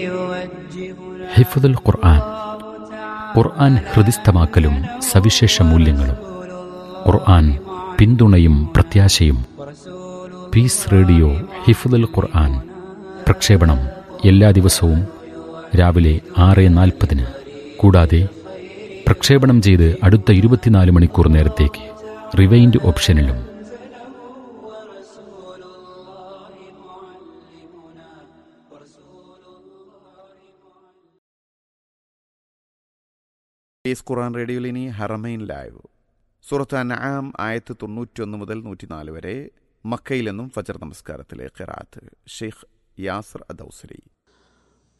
ഹിഫുദുൽ ഖുർആൻ ഖുർആൻ ഹൃദിസ്ഥമാക്കലും സവിശേഷ മൂല്യങ്ങളും ഖുർആൻ പിന്തുണയും പ്രത്യാശയും പീസ് റേഡിയോ ഹിഫുദുൽ ഖുർആൻ പ്രക്ഷേപണം എല്ലാ ദിവസവും രാവിലെ ആറ് നാൽപ്പതിന് കൂടാതെ പ്രക്ഷേപണം ചെയ്ത് അടുത്ത ഇരുപത്തിനാല് മണിക്കൂർ നേരത്തേക്ക് റിവൈൻഡ് ഓപ്ഷനിലും പീസ് ഖുറാൻ റേഡിയോയിൽ ഇനി ഹറമൈൻ ലൈവ് സുറത്ത് അൻആം ആയത്ത് തൊണ്ണൂറ്റൊന്ന് മുതൽ നൂറ്റിനാല് വരെ മക്കയിൽ നിന്നും ഫജർ നമസ്കാരത്തിലെ ഖിറാത്ത് ഷെയ്ഖ് യാസർ അദൌസരി